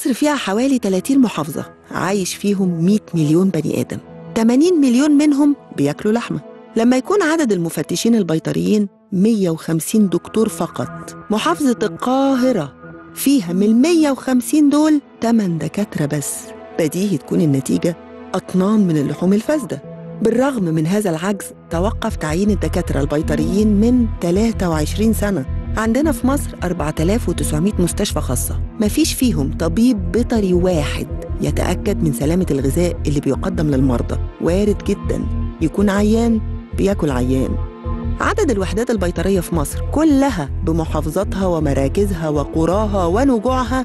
مصر فيها حوالي 30 محافظة عايش فيهم 100 مليون بني آدم 80 مليون منهم بياكلوا لحمة لما يكون عدد المفتشين البيطريين 150 دكتور فقط محافظة القاهرة فيها من ال 150 دول 8 دكاترة بس بديهي تكون النتيجة أطنان من اللحوم الفاسدة بالرغم من هذا العجز توقف تعيين الدكاترة البيطريين من 23 سنة عندنا في مصر 4900 مستشفى خاصة مفيش فيهم طبيب بيطري واحد يتأكد من سلامة الغذاء اللي بيقدم للمرضى وارد جدا يكون عيان بياكل عيان عدد الوحدات البيطرية في مصر كلها بمحافظاتها ومراكزها وقراها ونجوعها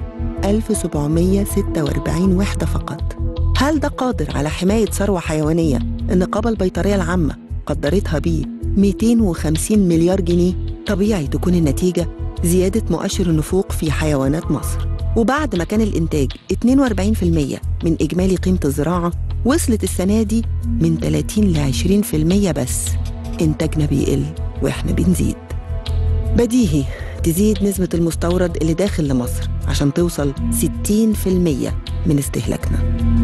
1746 وحدة فقط هل ده قادر على حماية ثروة حيوانية النقابة البيطرية العامة قدرتها بيه 250 مليار جنيه طبيعي تكون النتيجة زيادة مؤشر النفوق في حيوانات مصر وبعد ما كان الإنتاج 42% من إجمالي قيمة الزراعة وصلت السنة دي من 30 ل 20% بس إنتاجنا بيقل وإحنا بنزيد بديهي تزيد نسبة المستورد اللي داخل لمصر عشان توصل 60% من استهلاكنا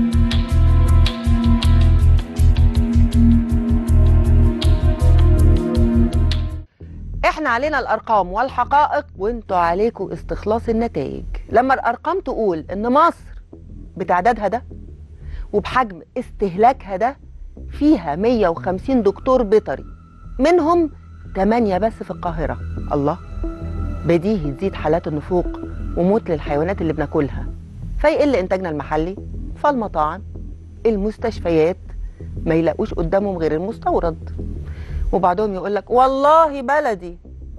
احنا علينا الارقام والحقائق وانتوا عليكم استخلاص النتائج لما الارقام تقول ان مصر بتعدادها ده وبحجم استهلاكها ده فيها 150 دكتور بيطري منهم 8 بس في القاهرة الله بديهي تزيد حالات النفوق وموت للحيوانات اللي بناكلها فيقل انتاجنا المحلي فالمطاعم المستشفيات ما يلاقوش قدامهم غير المستورد وبعضهم يقول لك والله بلدي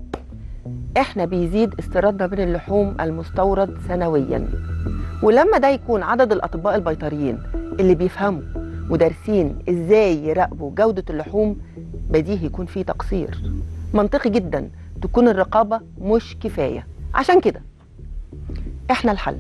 احنا بيزيد استيرادنا من اللحوم المستورد سنويا ولما ده يكون عدد الاطباء البيطريين اللي بيفهموا ودارسين ازاي يراقبوا جودة اللحوم بديهي يكون في تقصير منطقي جدا تكون الرقابة مش كفاية عشان كده احنا الحل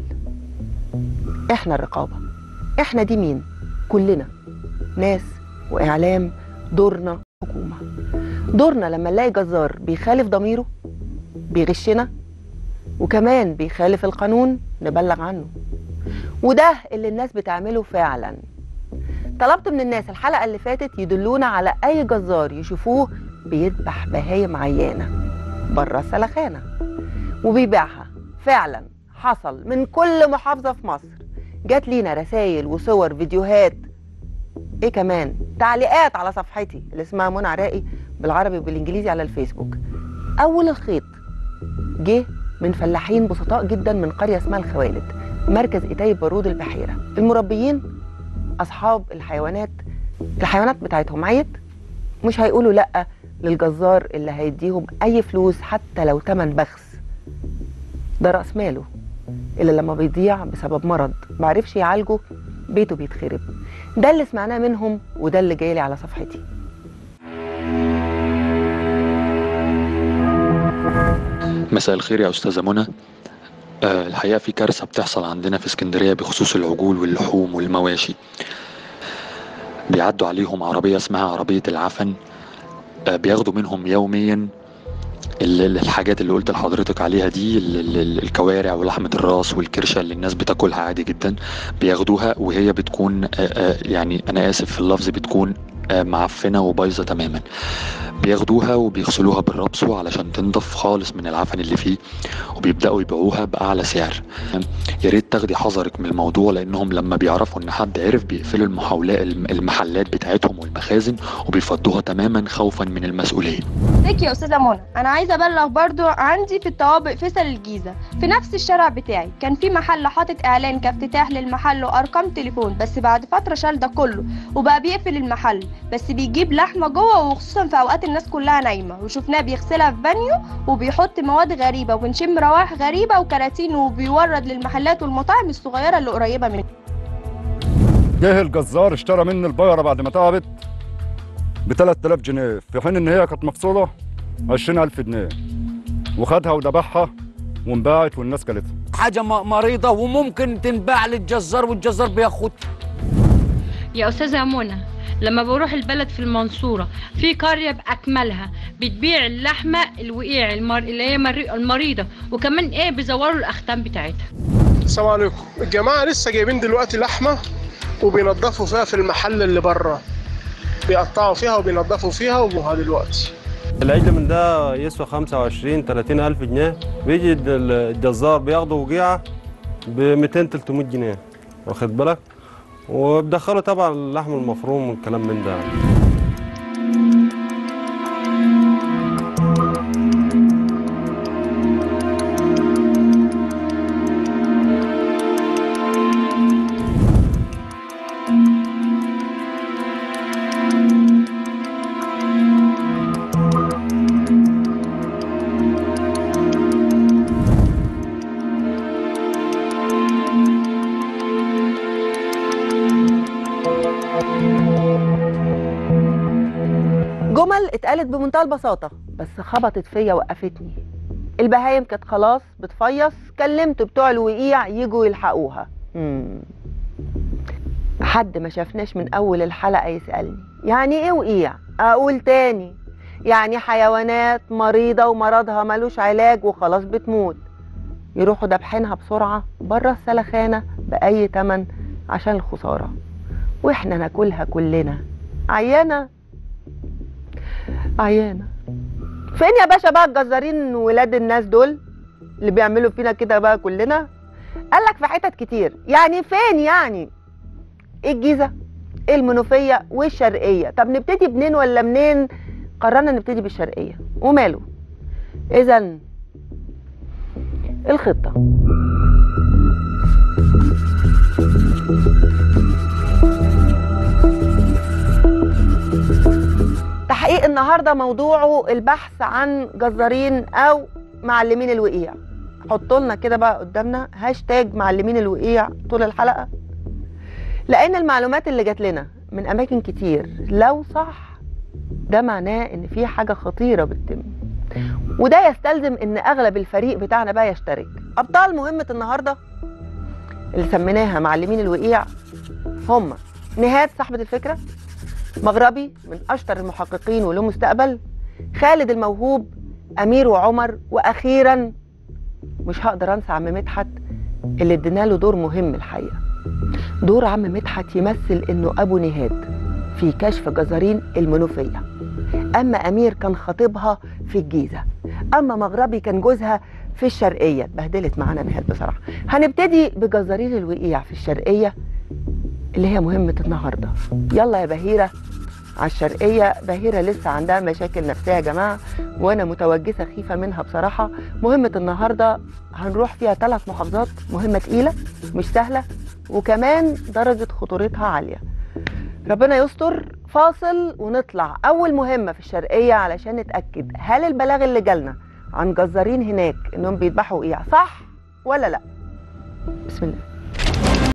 احنا الرقابة احنا دي مين كلنا ناس واعلام دورنا حكومة دورنا لما نلاقي جزار بيخالف ضميره بيغشنا وكمان بيخالف القانون نبلغ عنه وده اللي الناس بتعمله فعلا طلبت من الناس الحلقة اللي فاتت يدلونا على أي جزار يشوفوه بيذبح بهايم عيانة بره السلخانة وبيبيعها فعلا حصل من كل محافظة في مصر جات لينا رسائل وصور فيديوهات ايه كمان تعليقات على صفحتي اللي اسمها منى عراقي بالعربي وبالانجليزي على الفيسبوك اول الخيط جه من فلاحين بسطاء جدا من قريه اسمها الخوالد مركز إتاي بارود البحيره المربيين اصحاب الحيوانات الحيوانات بتاعتهم عيت مش هيقولوا لا للجزار اللي هيديهم اي فلوس حتى لو تمن بخس ده راس ماله اللي لما بيضيع بسبب مرض معرفش يعالجه بيته بيتخرب ده اللي سمعناه منهم وده اللي جايلي على صفحتي مساء الخير يا أستاذة منى آه، الحقيقة في كارثة بتحصل عندنا في اسكندرية بخصوص العجول واللحوم والمواشي بيعدوا عليهم عربية اسمها عربية العفن آه، بياخدوا منهم يوميا ال- ال- الحاجات اللي قلت لحضرتك عليها دي ال- ال- ال- الكوارع ولحمة الراس والكرشة اللي الناس بتاكلها عادي جدا بياخدوها وهي بتكون آه، آه، يعني أنا آسف في اللفظ بتكون آه، معفنة وبايظة تماما بياخدوها وبيغسلوها بالرابسو علشان تنضف خالص من العفن اللي فيه وبيبدأوا يبيعوها بأعلى سعر يا ريت تاخدي حذرك من الموضوع لأنهم لما بيعرفوا إن حد عرف بيقفلوا المحاولات المحلات بتاعتهم والمخازن وبيفضوها تماما خوفا من المسؤولية ازيك يا استاذه منى انا عايزه ابلغ برضو عندي في الطوابق فيصل الجيزه في نفس الشارع بتاعي كان في محل حاطط اعلان كافتتاح للمحل وارقام تليفون بس بعد فتره شال ده كله وبقى بيقفل المحل بس بيجيب لحمه جوه وخصوصا في اوقات الناس كلها نايمه وشفناه بيغسلها في بانيو وبيحط مواد غريبه وبنشم روائح غريبه وكراتين وبيورد للمحلات والمطاعم الصغيره اللي قريبه منه جه الجزار اشترى مني البقرة بعد ما تعبت ب 3000 جنيه في حين ان هي كانت مفصولة 20000 جنيه وخدها وذبحها وانباعت والناس كلتها حاجة م- مريضة وممكن تنباع للجزار والجزار بياخد يا أستاذة منى لما بروح البلد في المنصورة في قرية بأكملها بتبيع اللحمة الوقيع المر... اللي هي مري... المريضة وكمان إيه بيزوروا الأختام بتاعتها السلام عليكم الجماعة لسه جايبين دلوقتي لحمة وبينضفوا فيها في المحل اللي بره بيقطعوا فيها وبينضفوا فيها وابوها دلوقتي العجل من ده يسوى 25 30 ألف جنيه بيجي الد- الجزار بياخده وقيعة ب 200 300 جنيه واخد بالك وبدخلوا طبعا اللحم المفروم والكلام من ده جمل اتقالت بمنتهى البساطة بس خبطت فيا وقفتني البهايم كانت خلاص بتفيص كلمت بتوع الوقيع يجوا يلحقوها مم. حد ما شافناش من أول الحلقة يسألني يعني إيه وقيع؟ أقول تاني يعني حيوانات مريضة ومرضها ملوش علاج وخلاص بتموت يروحوا دابحينها بسرعة بره السلخانة بأي تمن عشان الخسارة وإحنا ناكلها كلنا عيانة عيانة فين يا باشا بقى الجزارين ولاد الناس دول اللي بيعملوا فينا كده بقى كلنا قال لك في حتت كتير يعني فين يعني الجيزة المنوفية والشرقية طب نبتدي منين ولا منين قررنا نبتدي بالشرقية وماله اذا الخطة تحقيق النهارده موضوعه البحث عن جزارين او معلمين الوقيع حطوا لنا كده بقى قدامنا هاشتاج معلمين الوقيع طول الحلقه لان المعلومات اللي جات لنا من اماكن كتير لو صح ده معناه ان في حاجه خطيره بتتم وده يستلزم ان اغلب الفريق بتاعنا بقى يشترك ابطال مهمه النهارده اللي سميناها معلمين الوقيع هم نهاد صاحبه الفكره مغربي من اشطر المحققين وله مستقبل خالد الموهوب امير وعمر واخيرا مش هقدر انسى عم مدحت اللي ادينا له دور مهم الحقيقه دور عم مدحت يمثل انه ابو نهاد في كشف جزارين المنوفيه اما امير كان خطيبها في الجيزه اما مغربي كان جوزها في الشرقيه اتبهدلت معانا نهاد بصراحه هنبتدي بجزارين الوقيع في الشرقيه اللي هي مهمه النهارده يلا يا بهيره على الشرقية بهيرة لسه عندها مشاكل نفسية يا جماعة وأنا متوجسة خيفة منها بصراحة مهمة النهاردة هنروح فيها ثلاث محافظات مهمة تقيلة مش سهلة وكمان درجة خطورتها عالية ربنا يستر فاصل ونطلع أول مهمة في الشرقية علشان نتأكد هل البلاغ اللي جالنا عن جزارين هناك إنهم بيذبحوا إيه صح ولا لأ بسم الله